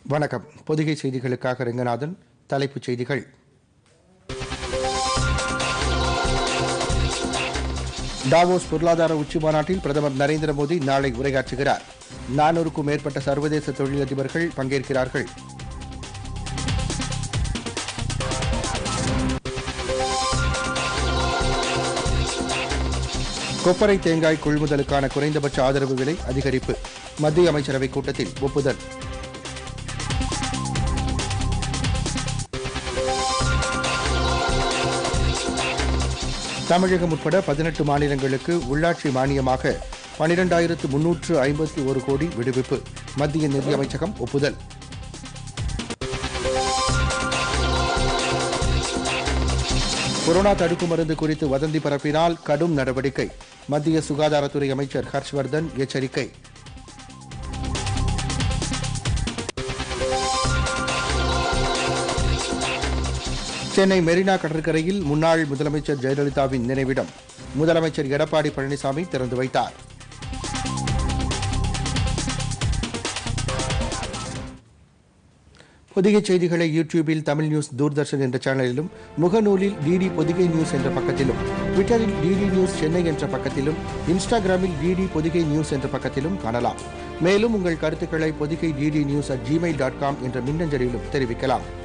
வணக்கம் பொதிகை செய்திகளுக்காக ரெங்கநாதன் தலைப்புச் செய்திகள் டாவோஸ் பொருளாதார உச்சி மாநாட்டில் பிரதமர் நரேந்திர மோடி நாளை உரையாற்றுகிறார் நானூறுக்கும் மேற்பட்ட சர்வதேச தொழிலதிபர்கள் பங்கேற்கிறார்கள் கொப்பரை தேங்காய் கொள்முதலுக்கான குறைந்தபட்ச ஆதரவு விலை அதிகரிப்பு மத்திய அமைச்சரவைக் கூட்டத்தில் ஒப்புதல் தமிழகம் உட்பட பதினெட்டு மாநிலங்களுக்கு உள்ளாட்சி மானியமாக பனிரெண்டாயிரத்து முன்னூற்று ஐம்பத்தி ஒரு கோடி விடுவிப்பு மத்திய நிதியமைச்சகம் ஒப்புதல் கொரோனா தடுப்பு மருந்து குறித்து வதந்தி பரப்பினால் கடும் நடவடிக்கை மத்திய சுகாதாரத்துறை அமைச்சர் ஹர்ஷ்வர்தன் எச்சரிக்கை சென்னை மெரினா கடற்கரையில் முன்னாள் முதலமைச்சர் ஜெயலலிதாவின் நினைவிடம் முதலமைச்சர் எடப்பாடி பழனிசாமி திறந்து வைத்தார் பொதிகை செய்திகளை யூடியூபில் தமிழ் நியூஸ் தூர்தர்ஷன் என்ற சேனலிலும் முகநூலில் டிடி பொதிகை நியூஸ் என்ற பக்கத்திலும் ட்விட்டரில் டிடி நியூஸ் சென்னை என்ற பக்கத்திலும் இன்ஸ்டாகிராமில் டிடி பொதிகை நியூஸ் என்ற பக்கத்திலும் காணலாம் மேலும் உங்கள் கருத்துக்களை Podhigai DD news at Gmail dot com என்ற மின்னஞ்சலிலும் தெரிவிக்கலாம்